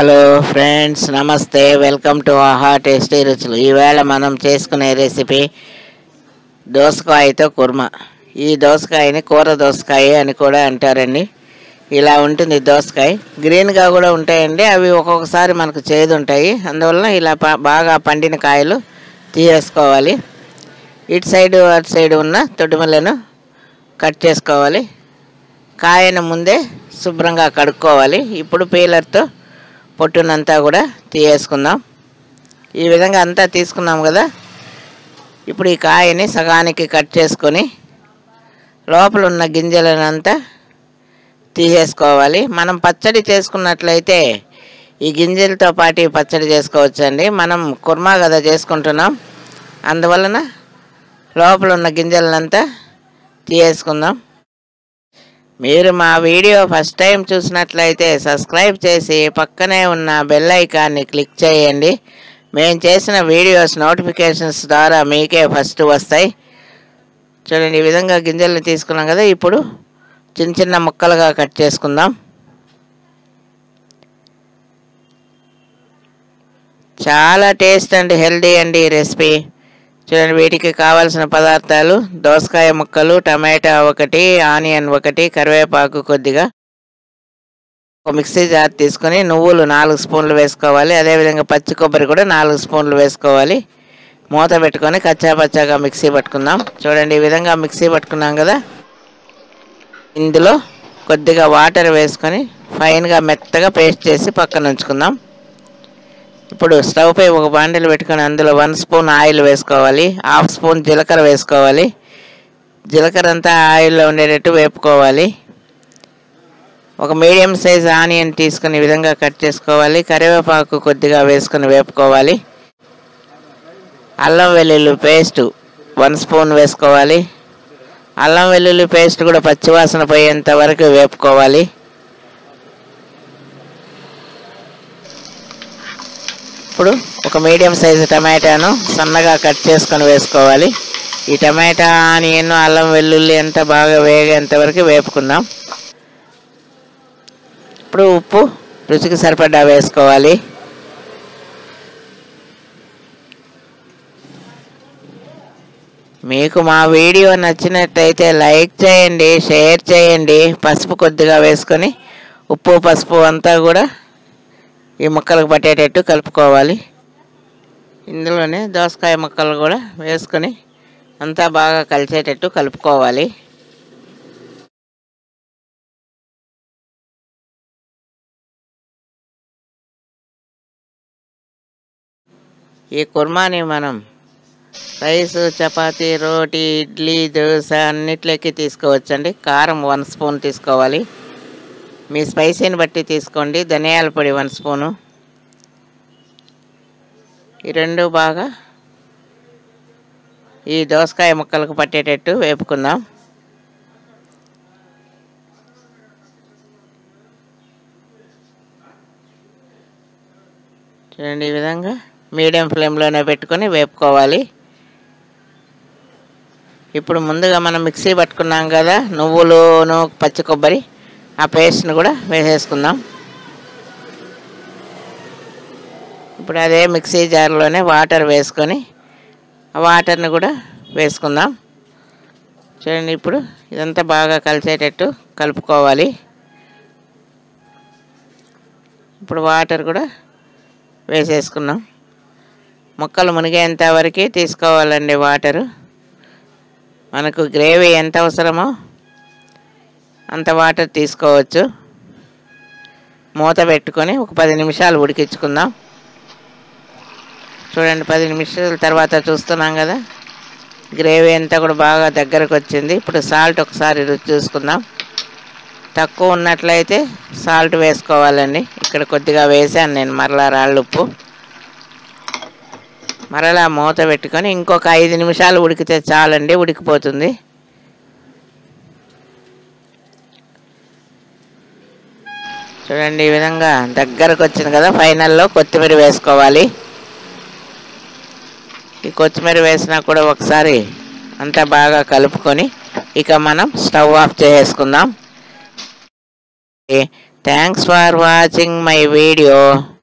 hello friends namaste welcome to Aaha tasty రుచులు ఈవేళ మనం చేసుకునే రెసిపీ దోసకాయతో కుర్మా ఈ దోసకాయని కూర దోసకాయ అని కూడా అంటారండి ఇలా ఉంటుంది దోసకాయ గ్రీన్గా కూడా ఉంటాయండి అవి ఒక్కొక్కసారి మనకు చేదు ఉంటాయి అందువలన ఇలా ప- బాగా పండిన కాయలు తీసేసుకోవాలి ఇటు సైడు అటు సైడు ఉన్న తొడిమలను కట్ చేసుకోవాలి కాయను ముందే శుభ్రంగా కడుక్కోవాలి ఇప్పుడు పీలర్తో పొట్టునంతా కూడా తీయేసుకుందాం ఈ విధంగా అంతా తీసుకున్నాం కదా ఇప్పుడు ఈ కాయని సగానికి కట్ చేసుకొని లోపల ఉన్న గింజలనంతా తీసేసుకోవాలి మనం పచ్చడి చేసుకున్నట్లయితే ఈ గింజలతో పాటు ఈ పచ్చడి చేసుకోవచ్చండి మనం కుర్మా కదా చేసుకుంటున్నాం అందువలన లోపల ఉన్న గింజలనంతా తీసేసుకుందాం మీరు మా వీడియో ఫస్ట్ టైం చూసినట్లయితే సబ్స్క్రైబ్ చేసి పక్కనే ఉన్న బెల్ ఐకాన్ని క్లిక్ చేయండి మేము చేసిన వీడియోస్ నోటిఫికేషన్స్ ద్వారా మీకే ఫస్ట్ వస్తాయి చూడండి ఈ విధంగా గింజల్ని తీసుకున్నాం కదా ఇప్పుడు చిన్న చిన్న ముక్కలుగా కట్ చేసుకుందాం చాలా టేస్ట్ అండ్ హెల్దీ అండి ఈ రెసిపీ చూడండి వీటికి కావాల్సిన పదార్థాలు దోసకాయ ముక్కలు టమాటా ఒకటి ఆనియన్ ఒకటి కరివేపాకు కొద్దిగా ఒక మిక్సీ జార్ తీసుకొని నువ్వులు నాలుగు స్పూన్లు వేసుకోవాలి అదేవిధంగా పచ్చి కొబ్బరి కూడా నాలుగు స్పూన్లు వేసుకోవాలి మూత పెట్టుకొని కచ్చా పచ్చాగా మిక్సీ పట్టుకుందాం చూడండి ఈ విధంగా మిక్సీ పట్టుకున్నాం కదా ఇందులో కొద్దిగా వాటర్ వేసుకొని ఫైన్గా మెత్తగా పేస్ట్ చేసి పక్కన ఉంచుకుందాం ఇప్పుడు స్టవ్ పై ఒక బాండిల్ పెట్టుకొని అందులో వన్ స్పూన్ ఆయిల్ వేసుకోవాలి హాఫ్ స్పూన్ జీలకర్ర వేసుకోవాలి జీలకర్ర అంతా ఆయిల్లో ఉండేటట్టు వేపుకోవాలి ఒక మీడియం సైజ్ ఆనియన్ తీసుకుని ఈ విధంగా కట్ చేసుకోవాలి కరివేపాకు కొద్దిగా వేసుకొని వేపుకోవాలి అల్లం వెల్లుల్లి పేస్ట్ వన్ స్పూన్ వేసుకోవాలి అల్లం వెల్లుల్లి పేస్ట్ కూడా పచ్చివాసన పోయేంత వరకు వేపుకోవాలి ఇప్పుడు ఒక మీడియం సైజు టమాటాను సన్నగా కట్ చేసుకొని వేసుకోవాలి ఈ టమాటా ఆనియన్ అల్లం వెల్లుల్లి అంతా బాగా వేగేంత వరకు వేపుకుందాం ఇప్పుడు ఉప్పు రుచికి సరిపడా వేసుకోవాలి మీకు మా వీడియో నచ్చినట్టయితే లైక్ చేయండి షేర్ చేయండి పసుపు కొద్దిగా వేసుకొని ఉప్పు పసుపు అంతా కూడా ఈ ముక్కలకు పట్టేటట్టు కలుపుకోవాలి ఇందులోనే దోసకాయ ముక్కలు కూడా వేసుకొని అంతా బాగా కలిసేటట్టు కలుపుకోవాలి ఈ కుర్మాని మనం రైస్ చపాతీ రోటీ ఇడ్లీ దోశ అన్నిట్లోకి తీసుకోవచ్చండి కారం వన్ స్పూన్ తీసుకోవాలి మీ స్పైసీని బట్టి తీసుకోండి ధనియాల పొడి వన్ స్పూను ఈ రెండు బాగా ఈ దోసకాయ ముక్కలకు పట్టేటట్టు వేపుకుందాం చూడండి ఈ విధంగా మీడియం ఫ్లేమ్లోనే పెట్టుకొని వేపుకోవాలి ఇప్పుడు ముందుగా మనం మిక్సీ పట్టుకున్నాం కదా నువ్వులును పచ్చి కొబ్బరి ఆ పేస్ట్ని కూడా వేసేసుకుందాం ఇప్పుడు అదే మిక్సీ జార్లోనే వాటర్ వేసుకొని ఆ వాటర్ని కూడా వేసుకుందాం చూడండి ఇప్పుడు ఇదంతా బాగా కలిసేటట్టు కలుపుకోవాలి ఇప్పుడు వాటర్ కూడా వేసేసుకున్నాం ముక్కలు మునిగేంత వరకు తీసుకోవాలండి వాటరు మనకు గ్రేవీ ఎంత అవసరమో అంత వాటర్ తీసుకోవచ్చు మూత పెట్టుకొని ఒక పది నిమిషాలు ఉడికించుకుందాం చూడండి పది నిమిషాల తర్వాత చూస్తున్నాం కదా గ్రేవీ అంతా కూడా బాగా దగ్గరకు వచ్చింది ఇప్పుడు సాల్ట్ ఒకసారి రుచి చూసుకుందాం తక్కువ ఉన్నట్లయితే సాల్ట్ వేసుకోవాలండి ఇక్కడ కొద్దిగా వేసాను నేను మరలా రాళ్ళుప్పు మరలా మూత పెట్టుకొని ఇంకొక ఐదు నిమిషాలు ఉడికితే చాలండి ఉడికిపోతుంది చూడండి ఈ విధంగా దగ్గరకు వచ్చింది కదా ఫైనల్లో కొత్తిమీర వేసుకోవాలి ఈ కొత్తిమీర వేసినా కూడా ఒకసారి అంతా బాగా కలుపుకొని ఇక మనం స్టవ్ ఆఫ్ చేసేసుకుందాం thanks for watching my video